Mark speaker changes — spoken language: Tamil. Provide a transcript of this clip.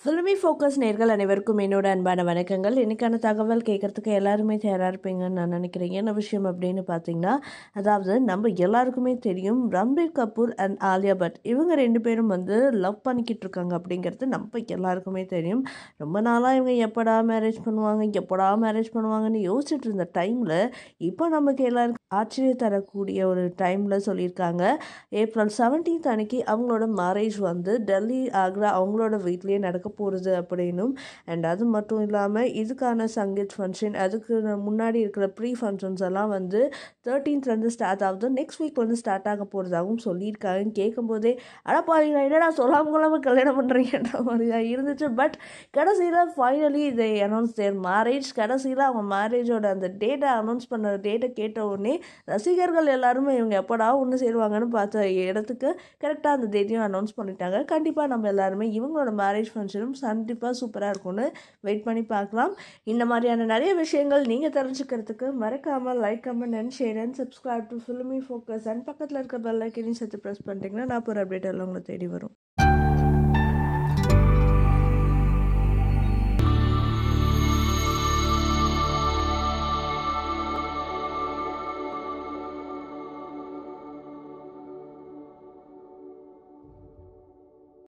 Speaker 1: ஃபிலிமி ஃபோக்கஸ் நேர்கள் அனைவருக்கும் என்னோட அன்பான வணக்கங்கள் இன்னைக்கான தகவல் கேட்குறதுக்கு எல்லாருமே தயாராக இருப்பீங்கன்னு நான் நினைக்கிறேன் என்ன விஷயம் அப்படின்னு பார்த்தீங்கன்னா அதாவது நம்ம எல்லாருக்குமே தெரியும் ரன்பீர் கபூர் அண்ட் ஆலியா பட் இவங்க ரெண்டு பேரும் வந்து லவ் பண்ணிக்கிட்டு இருக்காங்க அப்படிங்கிறது நம்ம எல்லாருக்குமே தெரியும் ரொம்ப நாளாக இவங்க எப்படா மேரேஜ் பண்ணுவாங்க எப்படா மேரேஜ் பண்ணுவாங்கன்னு யோசிச்சுட்டு இருந்த டைமில் இப்போ நமக்கு எல்லாருக்கும் ஆச்சரியம் தரக்கூடிய ஒரு டைமில் சொல்லியிருக்காங்க ஏப்ரல் செவன்டீன்த் அன்னைக்கு அவங்களோட மேரேஜ் வந்து டெல்லி ஆக்ரா அவங்களோட வீட்லேயே நடக்க போகிறது அப்படின்னும் அண்ட் அது மட்டும் இல்லாமல் இதுக்கான சங்கீத் ஃபங்க்ஷன் அதுக்கு முன்னாடி இருக்கிற ப்ரீ ஃபங்க்ஷன்ஸ் எல்லாம் வந்து தேர்ட்டீன்த்லேருந்து ஸ்டார்ட் ஆகுது நெக்ஸ்ட் வீக் வந்து ஸ்டார்ட் ஆக போகிறதாகவும் சொல்லியிருக்காங்கன்னு கேட்கும்போதே அடப்பாவீங்களா என்னடா சொல்லாம கொள்ளாமல் கல்யாணம் பண்ணுறீங்கன்ற மாதிரி தான் இருந்துச்சு பட் கடைசியில் ஃபைனலி இதை அனௌன்ஸ் தேர் மேரேஜ் கடைசியில் அவங்க மேரேஜோட அந்த டேட்டை அனௌன்ஸ் பண்ண டேட்டை கேட்ட உடனே ரசிகர்கள் எல்லாருமே இவங்க எப்படா ஒன்று சேருவாங்கன்னு பார்த்த இடத்துக்கு கரெக்டாக அந்த டேட்டையும் அனௌன்ஸ் பண்ணிட்டாங்க கண்டிப்பாக நம்ம எல்லாருமே இவங்களோட மேரேஜ் ஃபங்க்ஷனும் கண்டிப்பாக சூப்பராக இருக்கும்னு வெயிட் பண்ணி பார்க்கலாம் இந்த மாதிரியான நிறைய விஷயங்கள் நீங்கள் தெரிஞ்சுக்கிறதுக்கு மறக்காமல் like comment and share and subscribe to filmy focus and பக்கத்தில் இருக்க பெல் ஐக்கனையும் சேர்த்து ப்ரெஸ் பண்ணிட்டீங்கன்னா நான் ஒரு அப்டேட் எல்லாம் உங்களை தேடி வரும்